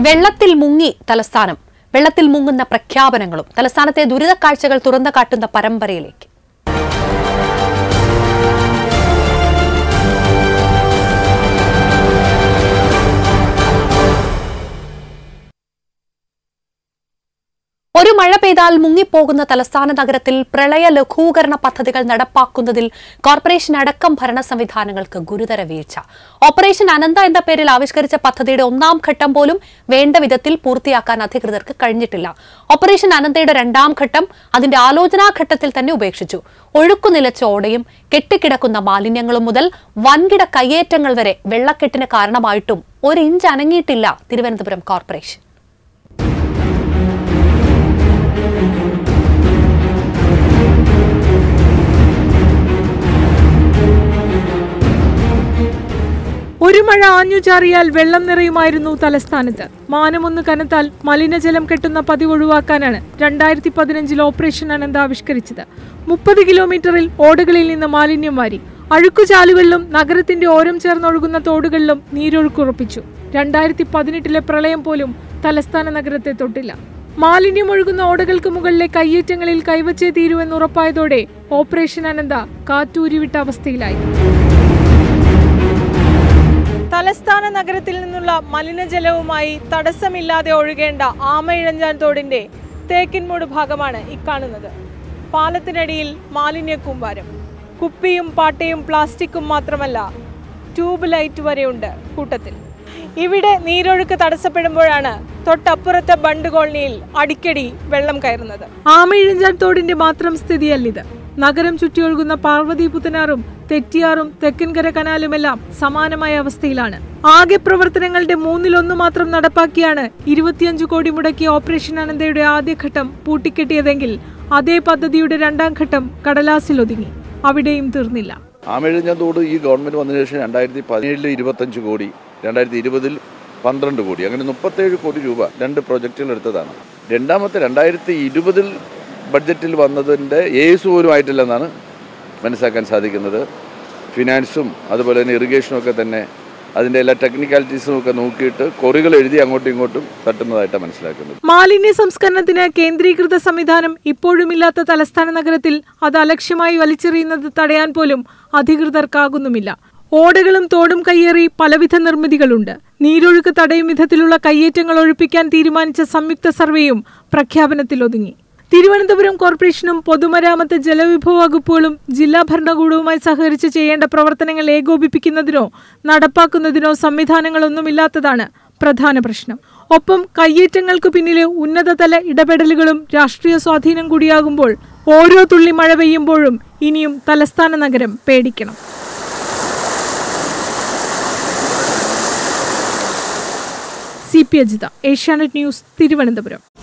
വെള്ളത്തിൽ മുങ്ങി തലസ്ഥാനം വെള്ളത്തിൽ മുങ്ങുന്ന പ്രഖ്യാപനങ്ങളും തലസ്ഥാനത്തെ ദുരിതക്കാഴ്ചകൾ തുറന്നു കാട്ടുന്ന പരമ്പരയിലേക്ക് ഒരു മഴ പെയ്താൽ മുങ്ങിപ്പോകുന്ന തലസ്ഥാന നഗരത്തിൽ പ്രളയ ലഘൂകരണ പദ്ധതികൾ നടപ്പാക്കുന്നതിൽ കോർപ്പറേഷൻ അടക്കം ഭരണ സംവിധാനങ്ങൾക്ക് ഗുരുതര വീഴ്ച ഓപ്പറേഷൻ അനന്ത എന്ന പേരിൽ ആവിഷ്കരിച്ച പദ്ധതിയുടെ ഒന്നാം ഘട്ടം പോലും വേണ്ട വിധത്തിൽ പൂർത്തിയാക്കാൻ അധികൃതർക്ക് കഴിഞ്ഞിട്ടില്ല ഓപ്പറേഷൻ അനന്തയുടെ രണ്ടാം ഘട്ടം അതിന്റെ ആലോചനാ ഘട്ടത്തിൽ തന്നെ ഉപേക്ഷിച്ചു ഒഴുക്കു നിലച്ച ഓടയും കെട്ടിക്കിടക്കുന്ന മാലിന്യങ്ങളും മുതൽ വൻകിട കയ്യേറ്റങ്ങൾ വരെ വെള്ളക്കെട്ടിന് കാരണമായിട്ടും ഒരു ഇഞ്ച് അനങ്ങിയിട്ടില്ല തിരുവനന്തപുരം കോർപ്പറേഷൻ ഒരു മഴ ആഞ്ഞുചാറിയാൽ വെള്ളം നിറയുമായിരുന്നു തലസ്ഥാനത്ത് മാനമൊന്ന് കനത്താൽ മലിനജലം കെട്ടുന്ന പതിവ് ഒഴിവാക്കാനാണ് രണ്ടായിരത്തി പതിനഞ്ചിൽ ഓപ്പറേഷൻ അനന്ത ആവിഷ്കരിച്ചത് മുപ്പത് കിലോമീറ്ററിൽ ഓടകളിൽ നിന്ന് മാലിന്യം വാരി അഴുക്കുചാലുകളിലും നഗരത്തിന്റെ ഓരം ചേർന്നൊഴുകുന്ന തോടുകളിലും നീരൊഴുക്കുറപ്പിച്ചു രണ്ടായിരത്തി പതിനെട്ടിലെ പ്രളയം പോലും തലസ്ഥാന നഗരത്തെ തൊട്ടില്ല മാലിന്യം ഒഴുകുന്ന ഓടകൾക്ക് മുകളിലെ കയ്യേറ്റങ്ങളിൽ കൈവച്ചേ തീരുവെന്ന് ഉറപ്പായതോടെ ഓപ്പറേഷൻ അനന്ത കാറ്റൂരിവിട്ട അവസ്ഥയിലായി തലസ്ഥാന നഗരത്തിൽ നിന്നുള്ള മലിനജലവുമായി തടസ്സമില്ലാതെ ഒഴുകേണ്ട ആമയിഴഞ്ചാൻ തോടിന്റെ തേക്കിൻമൂട് ഭാഗമാണ് ഇക്കാണുന്നത് പാലത്തിനടിയിൽ മാലിന്യ കൂമ്പാരം കുപ്പിയും പാട്ടയും പ്ലാസ്റ്റിക്കും മാത്രമല്ല ട്യൂബ് ലൈറ്റ് വരെയുണ്ട് കൂട്ടത്തിൽ ഇവിടെ നീരൊഴുക്ക് തടസ്സപ്പെടുമ്പോഴാണ് തൊട്ടപ്പുറത്തെ ബണ്ട് കോളനിയിൽ അടിക്കടി വെള്ളം കയറുന്നത് ആമയിഴഞ്ചാൻ തോടിന്റെ മാത്രം സ്ഥിതിയല്ലിത് നഗരം ചുറ്റിയൊഴുകുന്ന പാർവതി പുത്തനാറും തെറ്റിയാറും തെക്കൻകര കനാലുമെല്ലാം സമാനമായ അവസ്ഥയിലാണ് ആകെ പ്രവർത്തനങ്ങളുടെ മൂന്നിലൊന്ന് മാത്രം നടപ്പാക്കിയാണ് ഇരുപത്തിയഞ്ച് കോടി മുടക്കിയ ഓപ്പറേഷൻ അനന്തയുടെ ആദ്യഘട്ടം പൂട്ടിക്കെട്ടിയതെങ്കിൽ അതേ പദ്ധതിയുടെ രണ്ടാം ഘട്ടം കടലാസിൽ ഒതുങ്ങി അവിടെയും തീർന്നില്ല ആമേഴഞ്ഞാൻ തോട് ഈ ഗവൺമെൻറ് വന്നതിന് ശേഷം രണ്ടായിരത്തി പതിനേഴിൽ ഇരുപത്തഞ്ച് കോടി രണ്ടായിരത്തി ഇരുപതിൽ പന്ത്രണ്ട് കോടി അങ്ങനെ മുപ്പത്തേഴ് കോടി രൂപ രണ്ട് പ്രൊജക്റ്റുകൾ എടുത്തതാണ് രണ്ടാമത്തെ രണ്ടായിരത്തി ഇരുപതിൽ ബഡ്ജറ്റിൽ വന്നതിൻ്റെ ഏസ് പോലും ആയിട്ടില്ലെന്നാണ് മനസ്സിലാക്കാൻ സാധിക്കുന്നത് ഫിനാൻസും അതുപോലെ തന്നെ ഇറിഗേഷനും ഒക്കെ തന്നെ അതിൻ്റെ എല്ലാ ടെക്നിക്കാലിറ്റീസും ഒക്കെ നോക്കിയിട്ട് കൊറികൾ എഴുതി അങ്ങോട്ടും ഇങ്ങോട്ടും തട്ടുന്നതായിട്ടാണ് മനസ്സിലാക്കുന്നത് മാലിന്യ സംസ്കരണത്തിന് കേന്ദ്രീകൃത സംവിധാനം ഇപ്പോഴുമില്ലാത്ത തലസ്ഥാന നഗരത്തിൽ അത് അലക്ഷ്യമായി വലിച്ചെറിയുന്നത് തടയാൻ പോലും അധികൃതർക്കാകുന്നുമില്ല ഓടകളും തോടും കയ്യേറി പലവിധ നിർമ്മിതികളുണ്ട് നീരൊഴുക്ക് തടയും വിധത്തിലുള്ള കയ്യേറ്റങ്ങൾ ഒഴിപ്പിക്കാൻ തീരുമാനിച്ച സംയുക്ത സർവേയും പ്രഖ്യാപനത്തിൽ ഒതുങ്ങി തിരുവനന്തപുരം കോർപ്പറേഷനും പൊതുമരാമത്ത് ജലവിഭവ വകുപ്പുകളും ജില്ലാ ഭരണകൂടവുമായി സഹകരിച്ച് ചെയ്യേണ്ട പ്രവർത്തനങ്ങൾ ഏകോപിപ്പിക്കുന്നതിനോ നടപ്പാക്കുന്നതിനോ സംവിധാനങ്ങളൊന്നുമില്ലാത്തതാണ് പ്രധാന പ്രശ്നം ഒപ്പം കയ്യേറ്റങ്ങൾക്ക് പിന്നിലെ ഉന്നതതല ഇടപെടലുകളും രാഷ്ട്രീയ സ്വാധീനം കൂടിയാകുമ്പോൾ ഓരോ തുള്ളി മഴ പെയ്യുമ്പോഴും ഇനിയും തലസ്ഥാന നഗരം പേടിക്കണം C P Ajitha Asianet news Thiruvananthapuram